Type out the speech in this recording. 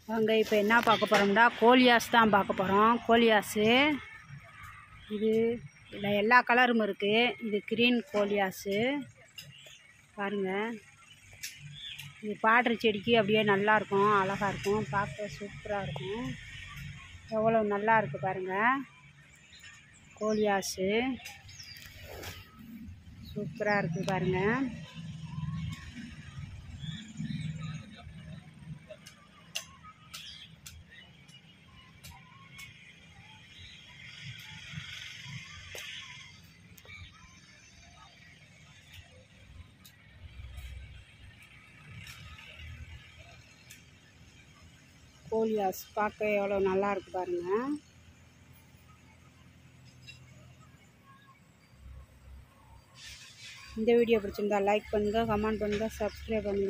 வாங்க இப்போ என்ன பார்க்க போகிறோம்னா கோலியாஸ் தான் பார்க்க போகிறோம் கோலியாஸு இது இதில் எல்லா கலரும் இருக்குது இது க்ரீன் கோலியாஸு பாருங்கள் இது பாடுற செடிக்கு அப்படியே நல்லா இருக்கும் அழகாக இருக்கும் பார்க்க சூப்பராக இருக்கும் எவ்வளோ நல்லா இருக்குது பாருங்கள் கோலியாஸு சூப்பராக இருக்குது பாருங்கள் கோலியாஸ் பார்க்க எவ்வளோ நல்லா இருக்கு பாருங்கள் இந்த வீடியோ பிடிச்சிருந்தா லைக் பண்ணுங்கள் கமெண்ட் பண்ணுங்கள் சப்ஸ்கிரைப் பண்ணுங்கள்